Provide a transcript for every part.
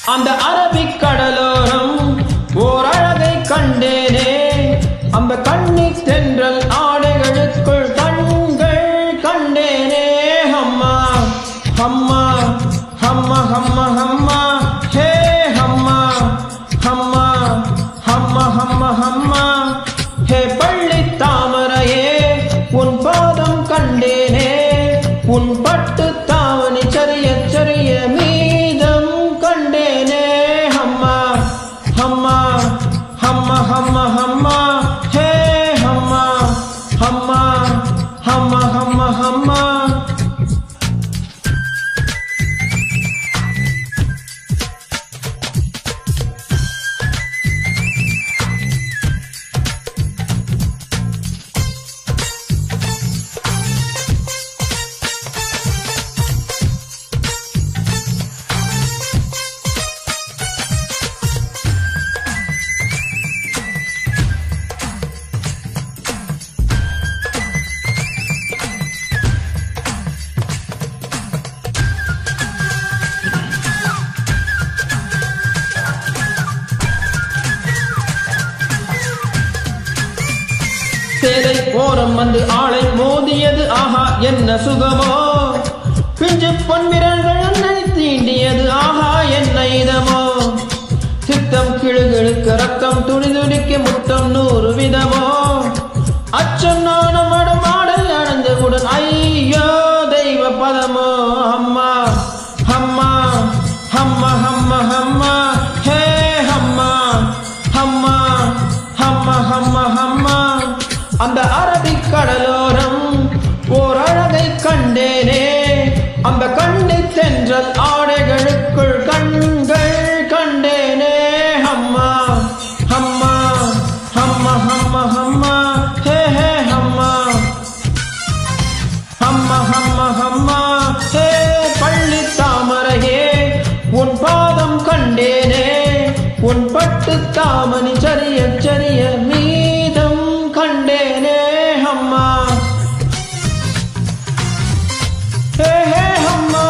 அந்த அரபிக் கடலோரம் ஓர் அழகை கண்டேனே அந்த கண்ணி தென்றல் ஆடைகளுக்குள் கண்கள் கண்டேனே ஹம்மா ஹம்மா ஹம்மா ஹம்மா ஹம்மா ஹே ஹம்மா ஹம்மா ஹம்மா ஹம்மா ஹம்மா ஹே பள்ளி தாமரையே உன் பாதம் கண்டேனே உன் பட்டு தாவணி சரிய சரிய மீதம் கண்டேனே ஹம்மா ஹம்மா ஹம்மா ஹம்மா ஹம்மா ஹே ஹம்மா ஹம்மா ஹம்மா ஹம்மா ஹம்மா சேலை போரம் வந்து ஆளை மோதியது ஆஹா என்ன சுகமோ பிஞ்சு பொன்விரல்கள் என்னை தீண்டியது ஆஹா என்ன இதமோ சித்தம் கிழுகிழுக்க ரத்தம் துடி துடிக்க முத்தம் நூறு விதமோ அச்சம் நாணம் அடமாடல் அடைந்தவுடன் ஐயோ தெய்வ பதமோ அம்மா அம்மா அம்மா அம்மா அம்மா ஹே அம்மா அம்மா அம்மா அம்மா அம்மா அந்த அரபிக் கடலோரம் ஓர் அழகை கண்டேனே அந்த கண்ணை தென்றல் ஆடைகளுக்குள் கண்கள் கண்டேனே அம்மா அம்மா அம்மா அம்மா அம்மா ஹே ஹே அம்மா அம்மா அம்மா அம்மா ஹே பள்ளி தாமரையே உன் பாதம் கண்டேனே உன் பட்டு தாமணி சரிய சரிய மீதம் கண்டேனே அம்மா ஹே ஹே அம்மா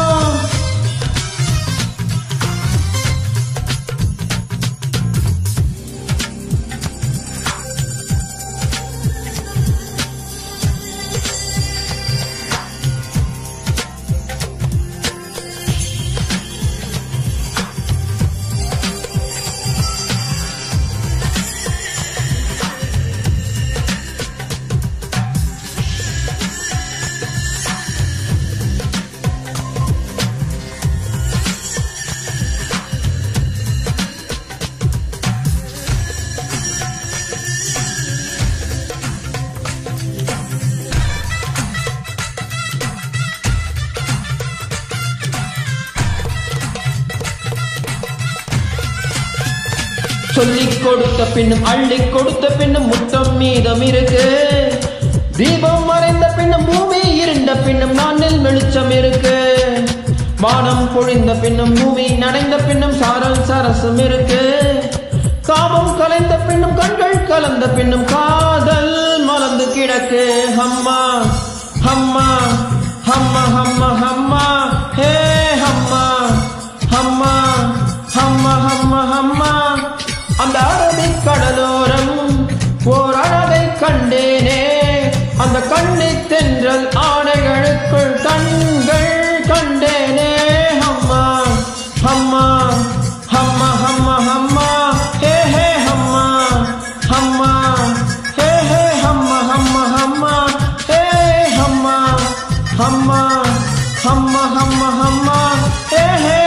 சொல்லிக் கொடுத்த பின்னும் அள்ளி கொடுத்த பின்னும் முத்தம் மீதம் இருக்கு தீபம் மறைந்த பின்னும் பூமி இருண்ட பின்னும் நானில் வெளிச்சம் இருக்கு வானம் பொழிந்த பின்னும் பூமி நனைந்த பின்னும் சாரல் சரசம் இருக்கு காமம் கலைந்த பின்னும் கண்கள் கலந்த பின்னும் காதல் மலர்ந்து கிடக்கு அம்மா அம்மா அம்மா அம்மா அம்மா ஹே அம்மா அம்மா அம்மா அம்மா அம்மா அந்த அரபிக் கடலோரம் ஓர் அழகை கண்டேனே அந்த கண்ணை தென்றல் ஆடைகளுக்குள் கண்கள் கண்டேனே அம்மா அம்மா அம்மா அம்மா அம்மா ஹே ஹே அம்மா அம்மா ஹே ஹே அம்மா அம்மா அம்மா ஹே அம்மா அம்மா அம்மா அம்மா அம்மா ஹே ஹே